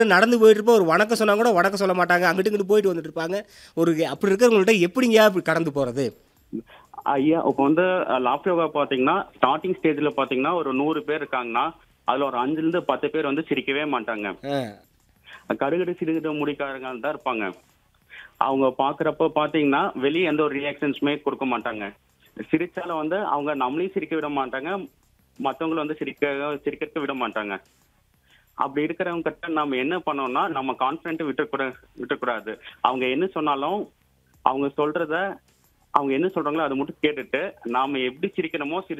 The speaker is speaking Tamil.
நடந்து போயிட்டு இருப்போம் ஒரு வணக்கம் சொன்னா கூட வணக்கம் சொல்ல மாட்டாங்க அங்கிட்டு இங்கிட்டு போயிட்டு வந்துட்டு இருப்பாங்க ஒரு அப்படி இருக்கிறவங்கள்ட்ட எப்படிங்க இப்படி கடந்து போறது ஐயா இப்போ வந்து லாஃப்ட் யோகா பார்த்தீங்கன்னா ஸ்டார்டிங் ஸ்டேஜில் பார்த்தீங்கன்னா ஒரு நூறு பேர் இருக்காங்கன்னா அதில் ஒரு அஞ்சுலேருந்து பத்து பேர் வந்து சிரிக்கவே மாட்டாங்க ஆ, கடுகடு சிறுகிட முடிக்காரங்க தான் இருப்பாங்க அவங்க பார்க்குறப்ப பார்த்தீங்கன்னா வெளியே எந்த ஒரு ரியாக்ஷன்ஸுமே கொடுக்க மாட்டாங்க சிரிச்சாலும் வந்து அவங்க நம்மளையும் சிரிக்க விட மாட்டாங்க மற்றவங்களும் வந்து சிரிக்க சிரிக்க விட மாட்டாங்க அப்படி இருக்கிறவங்க கிட்ட நம்ம என்ன பண்ணோம்னா நம்ம கான்ஃபிடென்ட் விட்டுக்கூட விட்டுக்கூடாது அவங்க என்ன சொன்னாலும் அவங்க சொல்றத அவங்க என்ன சொல்றாங்களோ அதை மட்டும் கேட்டுட்டு நாம எப்படி சிரிக்கணுமோ சிரி